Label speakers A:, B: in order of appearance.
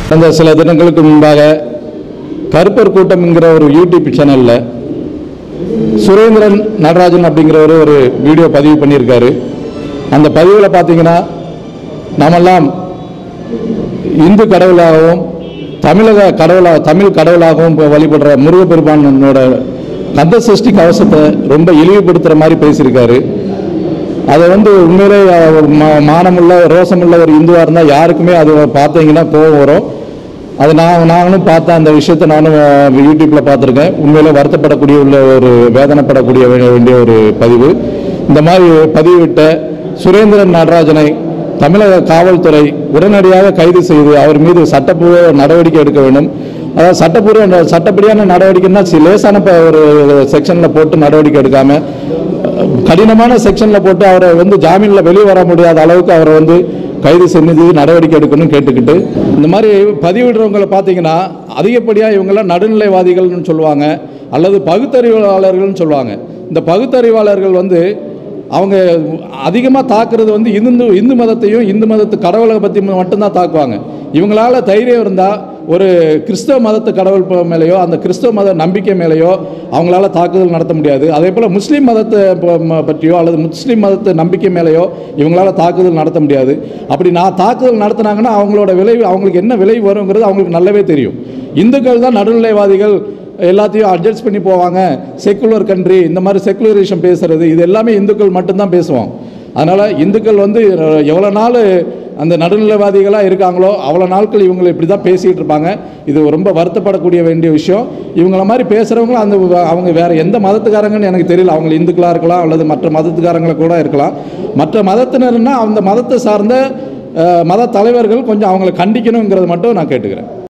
A: அந்த சில தினங்களுக்கு முன்பாக கருப்பர் கூட்டம் என்கிற ஒரு யூடியூப் சேனலில் சுரேந்திரன் நடராஜன் அப்படிங்கிறவர் ஒரு வீடியோ பதிவு பண்ணியிருக்காரு அந்த பதிவில் பார்த்தீங்கன்னா நாமெல்லாம் இந்து கடவுளாகவும் தமிழக கடவுளாக தமிழ் கடவுளாகவும் இப்ப வழிபடுற முருகப்பெருமானோட கந்த சஷ்டி கவசத்தை ரொம்ப இழிவுபடுத்துகிற மாதிரி பேசியிருக்காரு அதை வந்து உண்மையிலே அஹ், மா- மானமுள்ள ரோசமுள்ள ஒரு இந்துவாக இருந்தால் யாருக்குமே அது பார்த்தீங்கன்னா கோவம் வரும் அது நான் நானும் பார்த்தேன் அந்த விஷயத்தை நானும் அஹ், யூடியூப்ல பார்த்துருக்கேன் உண்மையிலே வருத்தப்படக்கூடிய உள்ள ஒரு வேதனைப்படக்கூடிய வே- வேண்டிய ஒரு பதிவு இந்த மாதிரி பதிவிட்ட சுரேந்திரன் நடராஜனை தமிழக காவல்துறை உடனடியாக கைது செய்து அவர் மீது சட்டப்பூர்வ நடவடிக்கை எடுக்க வேண்டும் அதாவது சட்டப்பூர்வ சட்டப்படியான நடவடிக்கைன்னா சி- லேசான ப- ஒரு செக்ஷனில் போட்டு நடவடிக்கை எடுக்காம கடினமான செக்ஷனில் போட்டு அவரை வந்து ஜாமீனில் வெளியே வர முடியாத அளவுக்கு அவரை வந்து கைது செஞ்சு நடவடிக்கை எடுக்கணும்னு கேட்டுக்கிட்டு இந்த மாதிரி பதிவிடுறவங்களை பார்த்தீங்கன்னா அதிகப்படியாக இவங்கெல்லாம் நடுநிலைவாதிகள்னு சொல்லுவாங்க அல்லது பகுத்தறிவாளர்கள்னு சொல்லுவாங்க இந்த பகுத்தறிவாளர்கள் வந்து அவங்க அதிகமாக தாக்குறது வந்து இந்து இந்து மதத்தையும் இந்து மதத்து கடவுளை பற்றி மட்டும்தான் தாக்குவாங்க இவங்களால தைரியம் இருந்தால் ஒரு கிறிஸ்தவ மதத்து கடவுள் ப- மேலேயோ அந்த கிறிஸ்தவ மத நம்பிக்கை மேலேயோ அவங்களால தாக்குதல் நடத்த முடியாது அதே போல் முஸ்லீம் மதத்தை ப- ம- பற்றியோ அல்லது முஸ்லீம் மதத்து நம்பிக்கை மேலேயோ இவங்களால தாக்குதல் நடத்த முடியாது அப்படி நான் தாக்குதல் நடத்துனாங்கன்னா அவங்களோட விளைவு அவங்களுக்கு என்ன விளைவு வருங்கிறது அவங்களுக்கு நல்லாவே தெரியும் இந்துக்கள் தான் நடுநிலைவாதிகள் எல்லாத்தையும் அட்ஜஸ்ட் பண்ணி போவாங்க செக்குலர் கண்ட்ரி இந்த மாதிரி செக்குலரிசம் பேசுறது இது எல்லாமே இந்துக்கள் மட்டும்தான் பேசுவோம் அதனால் இந்துக்கள் வந்து எவ்வளோ நாள் அந்த நடுநிலைவாதிகளாக இருக்காங்களோ அவ்வளோ நாட்கள் இவங்களை இப்படி தான் பேசிகிட்டு இருப்பாங்க இது ரொம்ப வருத்தப்படக்கூடிய வேண்டிய விஷயம் இவங்கள மாதிரி பேசுகிறவங்களும் அந்த அவங்க வேறு எந்த மதத்துக்காரங்கன்னு எனக்கு தெரியல அவங்க இந்துக்களாக இருக்கலாம் அல்லது மற்ற மதத்துக்காரங்களை கூட இருக்கலாம் மற்ற மதத்தினர்னா அந்த மதத்தை சார்ந்த அஹ், மத தலைவர்கள் கொஞ்சம் அவங்களை கண்டிக்கணுங்கிறத மட்டும் நான் கேட்டுக்கிறேன்